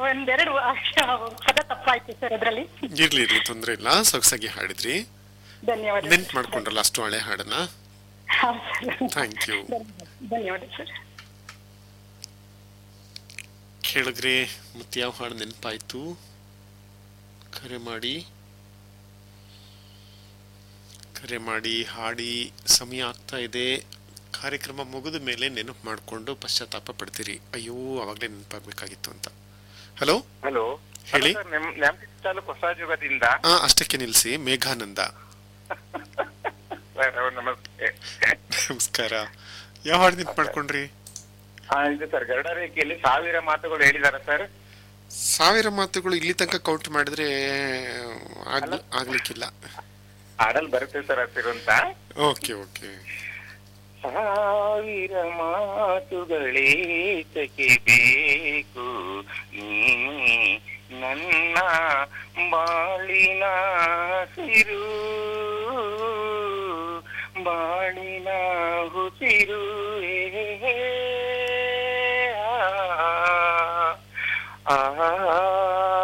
ಒಂದೆರಡು ಅಕ್ಷ- ಪದ ತಪ್ಪಾಯ್ತು ಸರ್ ಅದ್ರಲ್ಲಿ ಇರ್ಲಿ ಇರ್ಲಿ ತೊಂದ್ರೆ ಇಲ್ಲ ಸೊಗಸಾಗಿ ಹಾಡಿದ್ರಿ ಧನ್ಯವಾದ ನೆನ್ಪ್ ಮಾಡ್ಕೊಂಡ್ರಲ್ಲ ಅಷ್ಟು ಹಳೆ ಹಾಡನ್ನ ಹೌದು ಸರ್. ಥ್ಯಾಂಕ್ ಯು ಧನ್ಯವಾದ ಸರ್ ಕೇಳಿದ್ರೆ ಮತ್ತೆ ಯಾವ ಹಾಡು ನೆನಪಾಯ್ತು ಕರೆ ಮಾಡಿ ಕರೆ ಮಾಡಿ ಹಾಡಿ ಸಮಯ ಆಗ್ತಾ ಇದೆ ಕಾರ್ಯಕ್ರಮ ಮುಗಿದ ಮೇಲೆ ನೆನಪು ಮಾಡಿಕೊಂಡು ಪಶ್ಚಾತ್ತಾಪ ಪಡ್ತೀರಿ ಅಯ್ಯೋ ಅವಾಗಲೇ ನೆನಪಾಗಬೇಕಾಗಿತ್ತು ಅಂತ ಹಲೋ ಹಲೋ ಹೇಳಿ. ಸರ್ ನ್ಯಾಮತಿ ತಾಲೂಕು ಹೊಸ ಯುಗದಿಂದ ಆ ಅಷ್ಟಕ್ಕೆ ನಿಲ್ಲಿಸಿ ಮೇಘಾನಂದ ಸರ್ ಅವ್ರು ನಮಸ್ತೆ ನಮಸ್ಕಾರ ಯಾವ ಹಾಡು ನೆನಪು ಮಾಡ್ಕೊಂಡ್ರಿ ಹಾ ಇದು ಸರ್ ಗರುಡ ರೇಖೆಯಲ್ಲಿ ಸಾವಿರ ಮಾತುಗಳು ಹೇಳಿದಾರ ಸರ್ ಸಾವಿರ ಮಾತುಗಳು ಇಲ್ಲಿ ತನಕ ಕೌಂಟ್ ಮಾಡಿದ್ರೆ ಆಗ್ ಆಗ್ಲಿಕ್ಕಿಲ್ಲ ಹಾಡಲ್ ಬರುತ್ತೆ ಸರ್ ಹಸಿರು ಅಂತ ಓಕೆ ಓಕೆ ಸಾವಿರ ಮಾತುಗಳೇತಕ್ಕೆ ಬೇಕು ನೀನು ನನ್ನ ಬಾಳಿನ ಸಿರು ಬಾಳಿನ ಹುಸಿರು ಆ